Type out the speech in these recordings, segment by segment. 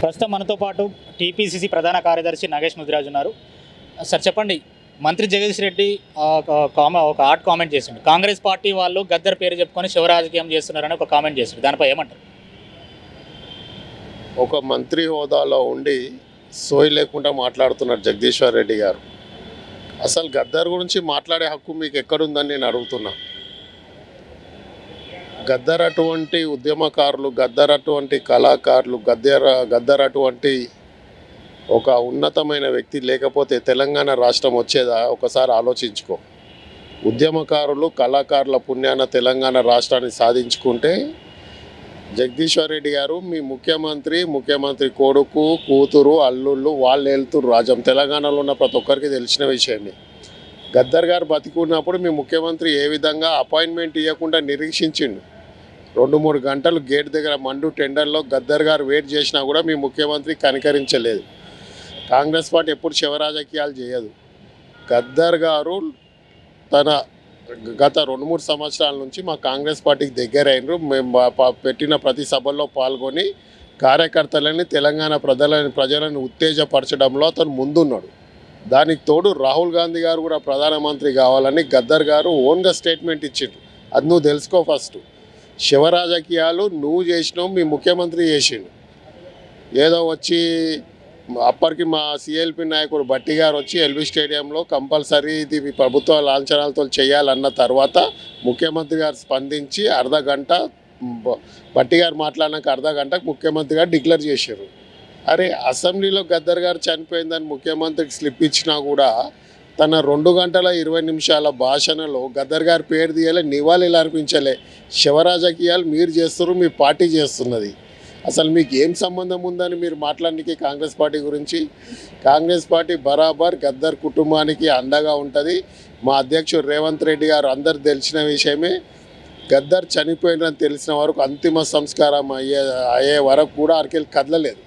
ప్రస్తుతం మనతో పాటు టీపీసీసీ ప్రధాన కార్యదర్శి నాగేష్ ముదిరాజు ఉన్నారు సార్ చెప్పండి మంత్రి జగదీష్ రెడ్డి ఆ, ఒక కామ ఒక ఆర్ట్ కామెంట్ చేసిండు కాంగ్రెస్ పార్టీ వాళ్ళు గద్దర్ పేరు చెప్పుకొని శివరాజకీయం చేస్తున్నారని ఒక కామెంట్ చేసిండు దానిపై ఏమంటారు ఒక మంత్రి హోదాలో ఉండి సోయి లేకుండా మాట్లాడుతున్నారు జగదీశ్వర్ రెడ్డి గారు అసలు గద్దర్ గురించి మాట్లాడే హక్కు మీకు ఎక్కడుందని నేను అడుగుతున్నా గద్దర్ అటువంటి ఉద్యమకారులు గద్దర్ అటువంటి కళాకారులు గద్దర్ గద్దర్ అటువంటి ఒక ఉన్నతమైన వ్యక్తి లేకపోతే తెలంగాణ రాష్ట్రం వచ్చేదా ఒకసారి ఆలోచించుకో ఉద్యమకారులు కళాకారుల పుణ్యాన తెలంగాణ రాష్ట్రాన్ని సాధించుకుంటే జగదీశ్వర్ రెడ్డి గారు మీ ముఖ్యమంత్రి ముఖ్యమంత్రి కొడుకు కూతురు అల్లుళ్ళు వాళ్ళు వెళ్తురు రాజం తెలంగాణలో ఉన్న ప్రతి ఒక్కరికి తెలిసిన విషయమే గద్దర్ గారు బతికున్నప్పుడు మీ ముఖ్యమంత్రి ఏ విధంగా అపాయింట్మెంట్ ఇవ్వకుండా నిరీక్షించిండు రెండు మూడు గంటలు గేట్ దగ్గర మండు టెండర్లో గద్దర్ గారు వెయిట్ చేసినా కూడా మీ ముఖ్యమంత్రి కనికరించలేదు కాంగ్రెస్ పార్టీ ఎప్పుడు శివరాజకీయాలు చేయదు గద్దర్ గారు తన గత రెండు మూడు సంవత్సరాల నుంచి మా కాంగ్రెస్ పార్టీకి దగ్గర అయినరు మేము ప- ప- పెట్టిన ప్రతి సభల్లో పాల్గొని కార్యకర్తలని తెలంగాణ ప్రజలని ప్రజలను ఉత్తేజపరచడంలో అతను ముందున్నాడు దానికి తోడు రాహుల్ గాంధీ గారు కూడా ప్రధానమంత్రి కావాలని గద్దర్ గారు ఓన్గా స్టేట్మెంట్ ఇచ్చిండు అది నువ్వు తెలుసుకో ఫస్ట్ శివ రాజకీయాలు నువ్వు చేసినావు మీ ముఖ్యమంత్రి చేసిండు ఏదో వచ్చి అప్పటికి మా సిఎల్పి నాయకుడు బట్టి గారు వచ్చి ఎల్బీ స్టేడియంలో కంపల్సరీ ఇది మీ ప్రభుత్వ లాంఛనాలతో చేయాలన్న తర్వాత ముఖ్యమంత్రి గారు స్పందించి అర్ధ గంట బ- బట్టి గారు మాట్లాడినాక అర్ధ గంటకు ముఖ్యమంత్రి గారు డిక్లేర్ చేశారు అరే అసెంబ్లీలో గద్దర్ గారు చనిపోయిందని ముఖ్యమంత్రికి స్లిప్ ఇచ్చినా కూడా తన రెండు గంటల ఇరవై నిమిషాల భాషణలో గద్దర్ గారి పేరు తీయలే నివాళులు అర్పించలే శివరాజకీయాలు మీరు చేస్తున్నారు మీ పార్టీ చేస్తున్నది అసలు మీకు ఏం సంబంధం ఉందని మీరు మాట్లాడడానికి కాంగ్రెస్ పార్టీ గురించి కాంగ్రెస్ పార్టీ బరాబర్ గద్దర్ కుటుంబానికి అండగా ఉంటుంది మా అధ్యక్షుడు రేవంత్ రెడ్డి గారు అందరు తెలిసిన విషయమే గద్దర్ చనిపోయినని తెలిసిన వరకు అంతిమ సంస్కారం అయ్యే అయ్యే వరకు కూడా అరకెళ్ళి కదలలేదు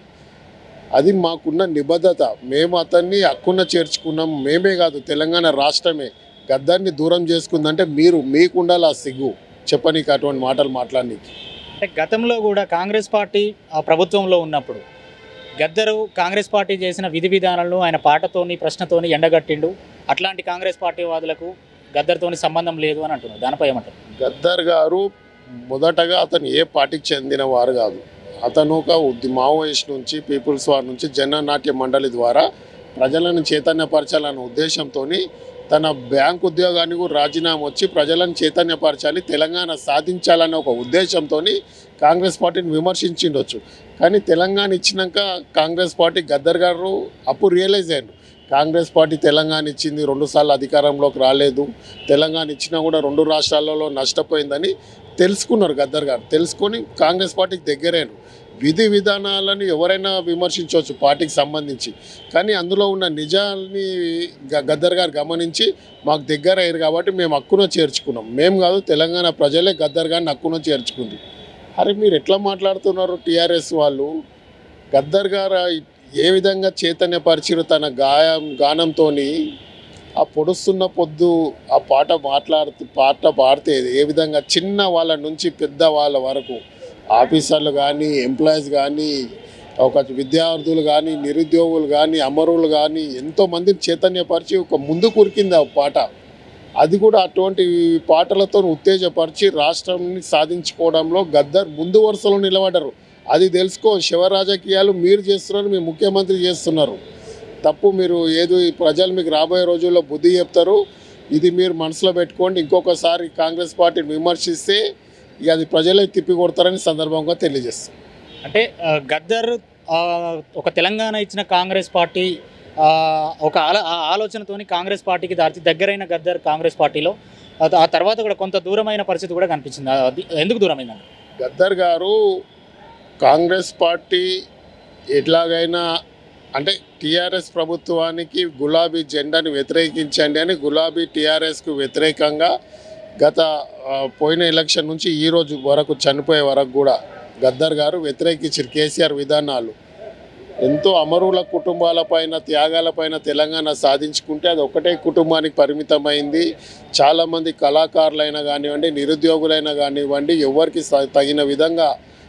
అది మాకున్న నిబద్ధత మేము అతన్ని హక్కున చేర్చుకున్నాం మేమే కాదు తెలంగాణ రాష్ట్రమే గద్దర్ని దూరం చేసుకుందంటే మీరు మీకు ఉండాలి ఆ సిగ్గు చెప్పనీకి అటువంటి మాటలు మాట్లాడనీకి అంటే గతంలో కూడా కాంగ్రెస్ పార్టీ ఆ ప్రభుత్వంలో ఉన్నప్పుడు గద్దరు కాంగ్రెస్ పార్టీ చేసిన విధి విధానాలను ఆయన పాటతోని ప్రశ్నతోని ఎండగట్టిండు అట్లాంటి కాంగ్రెస్ పార్టీ వాదులకు గద్దర్తోని సంబంధం లేదు అని అంటున్నారు దానిపై ఏమంటారు గద్దర్ గారు మొదటగా అతను ఏ పార్టీకి చెందిన వారు కాదు అతను ఒక ఉద్య- మావోయిస్ట్ నుంచి పీపుల్స్ వార్ నుంచి జననాట్య మండలి ద్వారా ప్రజలను చైతన్యపరచాలన్న ఉద్దేశంతో తన బ్యాంక్ ఉద్యోగానికి కూడా రాజీనామా వచ్చి ప్రజలను చైతన్యపరచాలి తెలంగాణ సాధించాలనే ఒక ఉద్దేశంతో కాంగ్రెస్ పార్టీని విమర్శించిండొచ్చు కానీ తెలంగాణ ఇచ్చినాక కాంగ్రెస్ పార్టీ గద్దర్ గారు అప్పుడు రియలైజ్ అయ్యారు కాంగ్రెస్ పార్టీ తెలంగాణ ఇచ్చింది రెండుసార్లు అధికారంలోకి రాలేదు తెలంగాణ ఇచ్చినా కూడా రెండు రాష్ట్రాలలో నష్టపోయిందని తెలుసుకున్నారు గద్దర్ గారు తెలుసుకొని కాంగ్రెస్ పార్టీకి దగ్గరైన విధి విధానాలను ఎవరైనా విమర్శించవచ్చు పార్టీకి సంబంధించి కానీ అందులో ఉన్న నిజాల్ని గ- గద్దర్ గారు గమనించి మాకు దగ్గర అయ్యారు కాబట్టి మేము హక్కున చేర్చుకున్నాం మేము కాదు తెలంగాణ ప్రజలే గద్దర్ గారిని హక్కున చేర్చుకుంది అరే మీరు ఎట్లా మాట్లాడుతున్నారు టీఆర్ఎస్ వాళ్ళు గద్దర్ గారు ఏ విధంగా చైతన్యపరిచిరు తన గాయం గానంతో ఆ పొడుస్తున్న పొద్దు ఆ పాట మాట్లాడుతూ పాట పాడితే ఏ విధంగా చిన్న వాళ్ళ నుంచి పెద్ద వాళ్ళ వరకు ఆఫీసర్లు కానీ ఎంప్లాయీస్ కానీ ఒక విద్యార్థులు కానీ నిరుద్యోగులు కానీ అమరులు కానీ ఎంతోమందిని చైతన్యపరిచి ఒక ముందు కురికింది ఆ పాట అది కూడా అటువంటి పాటలతో ఉత్తేజపరిచి రాష్ట్రాన్ని సాధించుకోవడంలో గద్దర్ ముందు వరుసలో నిలబడ్డారు అది తెలుసుకో శివ రాజకీయాలు మీరు చేస్తున్నారు మీ ముఖ్యమంత్రి చేస్తున్నారు తప్పు మీరు ఏది ప్రజలు మీకు రాబోయే రోజుల్లో బుద్ధి చెప్తారు ఇది మీరు మనసులో పెట్టుకోండి ఇంకొకసారి కాంగ్రెస్ పార్టీని విమర్శిస్తే ఇక అది ప్రజలే తిప్పి కొడతారని సందర్భంగా తెలియజేస్తాం అంటే ఆ, గద్దర్ ఆ, ఒక తెలంగాణ ఇచ్చిన కాంగ్రెస్ పార్టీ ఆ, ఒక ఆలో ఆ ఆలోచనతోని కాంగ్రెస్ పార్టీకి దాటి దగ్గరైన గద్దర్ కాంగ్రెస్ పార్టీలో ఆ- ఆ తర్వాత కూడా కొంత దూరమైన పరిస్థితి కూడా కనిపించింది అది ఎందుకు దూరమైందండి గద్దర్ గారు కాంగ్రెస్ పార్టీ ఎట్లాగైనా అంటే టీఆర్ఎస్ ప్రభుత్వానికి గులాబీ జెండాని వ్యతిరేకించండి అని గులాబీ టీఆర్ఎస్కు వ్యతిరేకంగా గత ఆ, పోయిన ఎలక్షన్ నుంచి ఈ రోజు వరకు చనిపోయే వరకు కూడా గద్దర్ గారు వ్యతిరేకించారు కేసీఆర్ విధానాలు ఎంతో అమరుల కుటుంబాలపైన త్యాగాలపైన తెలంగాణ సాధించుకుంటే అది ఒకటే కుటుంబానికి పరిమితమైంది చాలామంది కళాకారులైనా కానివ్వండి నిరుద్యోగులైనా కానివ్వండి ఎవరికి స- తగిన విధంగా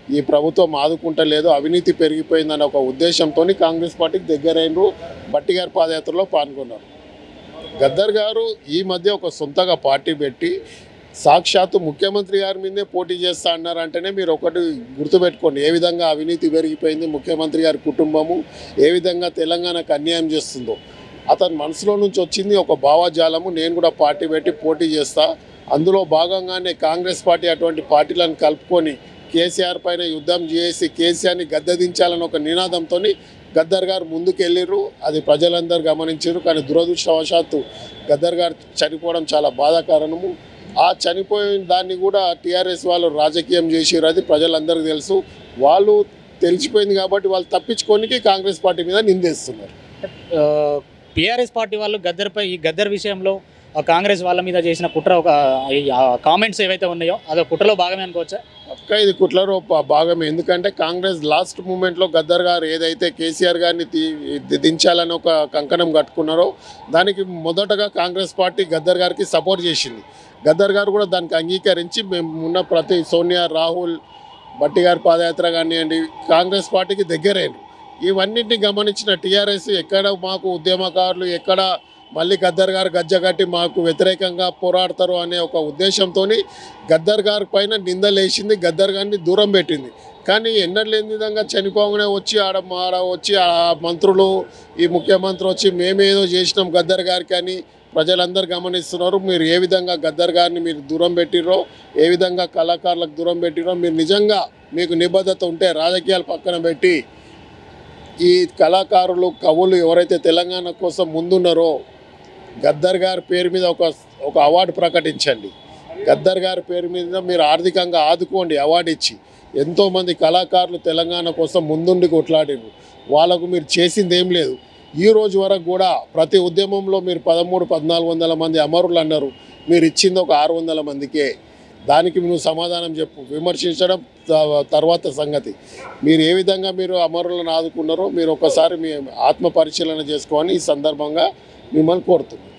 ఈ ప్రభుత్వం ఆదుకుంటలేదు అవినీతి పెరిగిపోయిందన్న ఒక ఉద్దేశంతో కాంగ్రెస్ పార్టీకి దగ్గరైనరు బట్టి గారి పాదయాత్రలో పాల్గొన్నారు గద్దర్ గారు ఈ మధ్య ఒక సొంతగా పార్టీ పెట్టి సాక్షాత్తు ముఖ్యమంత్రి గారి మీదే పోటీ చేస్తా అన్నారంటేనే మీరు ఒకటి గుర్తుపెట్టుకోండి ఏ విధంగా అవినీతి పెరిగిపోయింది ముఖ్యమంత్రి గారి కుటుంబము ఏ విధంగా తెలంగాణకు అన్యాయం చేస్తుందో అతని మనసులో నుంచి వచ్చింది ఒక భావజాలము నేను కూడా పార్టీ పెట్టి పోటీ చేస్తా అందులో భాగంగానే కాంగ్రెస్ పార్టీ అటువంటి పార్టీలను కలుపుకొని కేసీఆర్ పైన యుద్ధం చేసి కేసీఆర్ని గద్దెదించాలని ఒక నినాదంతో గద్దర్ గారు ముందుకెళ్ళిర్రు అది ప్రజలందరూ గమనించారు కానీ దురదృష్టవశాత్తు గద్దర్ గారు చనిపోవడం చాలా బాధాకరణము ఆ చనిపోయిన దాన్ని కూడా టీఆర్ఎస్ వాళ్ళు రాజకీయం చేసిర్రు అది ప్రజలందరికీ తెలుసు వాళ్ళు తెలిసిపోయింది కాబట్టి వాళ్ళు తప్పించుకోనికి కాంగ్రెస్ పార్టీ మీద నిందేస్తున్నారు పిఆర్ఎస్ పార్టీ వాళ్ళు గద్దర్పై ఈ గద్దర్ విషయంలో ఆ కాంగ్రెస్ వాళ్ళ మీద చేసిన కుట్ర ఒక కామెంట్స్ ఏవైతే ఉన్నాయో అది ఒక కుట్రలో భాగమే అనుకోవచ్చా పక్క ఇది కుట్లలో ప- భాగమే ఎందుకంటే కాంగ్రెస్ లాస్ట్ మూమెంట్లో గద్దర్ గారు ఏదైతే కేసీఆర్ గారిని తీ- ది- దించాలని ఒక కంకణం కట్టుకున్నారో దానికి మొదటగా కాంగ్రెస్ పార్టీ గద్దర్ గారికి సపోర్ట్ చేసింది గద్దర్ గారు కూడా దానికి అంగీకరించి మేము ఉన్న ప్రతి సోనియా రాహుల్ బట్టి గారి పాదయాత్ర కానివ్వండి కాంగ్రెస్ పార్టీకి దగ్గరైంది ఇవన్నింటిని గమనించిన టీఆర్ఎస్ ఎక్కడ మాకు ఉద్యమకారులు ఎక్కడ మళ్ళీ గద్దర్ గారు గజ్జగట్టి మాకు వ్యతిరేకంగా పోరాడతారు అనే ఒక ఉద్దేశంతో గద్దర్ గారి పైన నిందలేసింది గద్దర్ గారిని దూరం పెట్టింది కానీ ఎన్నడూ లేని విధంగా చనిపోగానే వచ్చి ఆడ ఆడ వచ్చి ఆ మంత్రులు ఈ ముఖ్యమంత్రి వచ్చి మేమేదో చేసినాం గద్దర్ గారికి అని ప్రజలందరూ గమనిస్తున్నారు మీరు ఏ విధంగా గద్దర్ గారిని మీరు దూరం పెట్టిరో ఏ విధంగా కళాకారులకు దూరం పెట్టిరో మీరు నిజంగా మీకు నిబద్ధత ఉంటే రాజకీయాలు పక్కన పెట్టి ఈ కళాకారులు కవులు ఎవరైతే తెలంగాణ కోసం ముందున్నారో గద్దర్ గారి పేరు మీద ఒక ఒక అవార్డు ప్రకటించండి గద్దర్ గారి పేరు మీద మీరు ఆర్థికంగా ఆదుకోండి అవార్డు ఇచ్చి ఎంతోమంది కళాకారులు తెలంగాణ కోసం ముందుండి కొట్లాడిరు వాళ్ళకు మీరు చేసింది ఏం లేదు ఈ రోజు వరకు కూడా ప్రతి ఉద్యమంలో మీరు పదమూడు పద్నాలుగు వందల మంది అమరులు అన్నారు మీరు ఇచ్చింది ఒక ఆరు వందల మందికే దానికి నువ్వు సమాధానం చెప్పు విమర్శించడం త- తర్వాత సంగతి మీరు ఏ విధంగా మీరు అమరులను ఆదుకున్నారో మీరు ఒకసారి మీ ఆత్మ పరిశీలన చేసుకోవాలని ఈ సందర్భంగా మిమ్మల్ని కోరుతున్నాను